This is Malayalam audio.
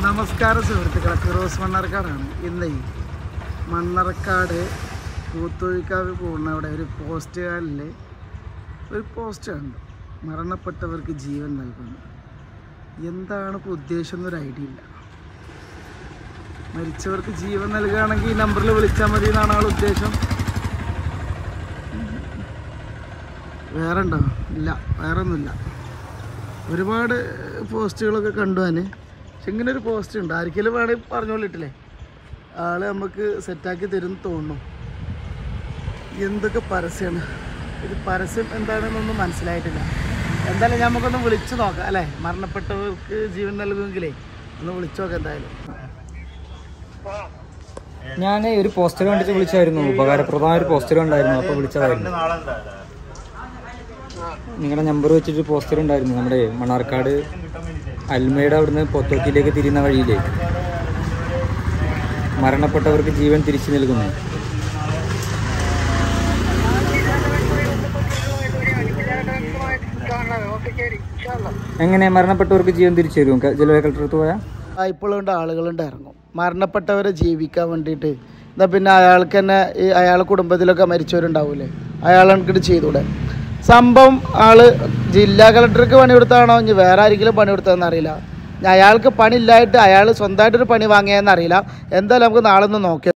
നമസ്കാരം സുഹൃത്തുക്കളെ ഫിറോസ് മണ്ണാർക്കാടാണ് ഇന്ന് ഈ മണ്ണാർക്കാട് പൂത്തൊഴിക്കാവ് പോകുന്ന അവിടെ ഒരു പോസ്റ്റുകാരിൽ ഒരു പോസ്റ്റ് കണ്ടു മരണപ്പെട്ടവർക്ക് ജീവൻ നൽകുന്നു എന്താണ് ഇപ്പോൾ ഉദ്ദേശം എന്നൊരു ഐഡിയ ഇല്ല മരിച്ചവർക്ക് ജീവൻ നൽകുകയാണെങ്കിൽ ഈ നമ്പറിൽ വിളിച്ചാൽ മതി എന്നാണ് ആൾ ഉദ്ദേശം വേറെ ഉണ്ടോ ഇല്ല വേറെ ഒന്നുമില്ല ഒരുപാട് പോസ്റ്റുകളൊക്കെ കണ്ടു ഞാൻ പക്ഷെ ഇങ്ങനെ ഒരു പോസ്റ്റ് ഉണ്ട് ആർക്കെങ്കിലും വേണമെങ്കിൽ പറഞ്ഞോളിട്ടില്ലേ ആള് നമുക്ക് സെറ്റാക്കി തരും എന്ന് തോന്നുന്നു എന്തൊക്കെ പരസ്യമാണ് ഇത് പരസ്യം എന്താണെന്നൊന്നും മനസ്സിലായിട്ടില്ല എന്തായാലും നമുക്കൊന്ന് വിളിച്ചു നോക്കാം അല്ലേ മരണപ്പെട്ടവർക്ക് ജീവൻ നൽകുമെങ്കിലേ ഒന്ന് വിളിച്ചു നോക്കാം എന്തായാലും ഞാൻ ഒരു പോസ്റ്റർ കണ്ടിട്ട് വിളിച്ചായിരുന്നു ഉപകാരപ്രദമായ ഒരു പോസ്റ്റർ ഉണ്ടായിരുന്നു അപ്പോൾ വിളിച്ചതായിരുന്നു നിങ്ങളുടെ നമ്പർ വെച്ചിട്ട് പോസ്റ്റർ ഉണ്ടായിരുന്നു നമ്മുടെ മണ്ണാർക്കാട് അൽമയുടെ അവിടുന്ന് പൊത്തോക്കിയിലേക്ക് തിരിയുന്ന വഴിയിലേ മരണപ്പെട്ടവർക്ക് ജീവൻ തിരിച്ചു നൽകുന്നു എങ്ങനെ മരണപ്പെട്ടവർക്ക് ജീവൻ തിരിച്ചു തരും ജില്ലാ കളക്ടറത്ത് പോയാൽ വായ്പകളുണ്ട് ആളുകളുണ്ട് ഇറങ്ങും മരണപ്പെട്ടവരെ ജീവിക്കാൻ വേണ്ടിയിട്ട് എന്നാ പിന്നെ അയാൾക്ക് തന്നെ ഈ അയാളെ കുടുംബത്തിലൊക്കെ മരിച്ചവരുണ്ടാവൂലേ അയാൾ എനിക്കിട്ട് ചെയ്തൂടെ സംഭവം ആള് ജില്ലാ കളക്ടർക്ക് പണി കൊടുത്താണോ ഇനി വേറെ ആരെങ്കിലും പണി കൊടുത്തതെന്ന് അറിയില്ല ഇനി അയാൾക്ക് പണി ഇല്ലായിട്ട് അയാൾ സ്വന്തമായിട്ടൊരു പണി വാങ്ങിയതെന്ന് അറിയില്ല എന്തായാലും നമുക്ക് നാളെ ഒന്ന് നോക്കി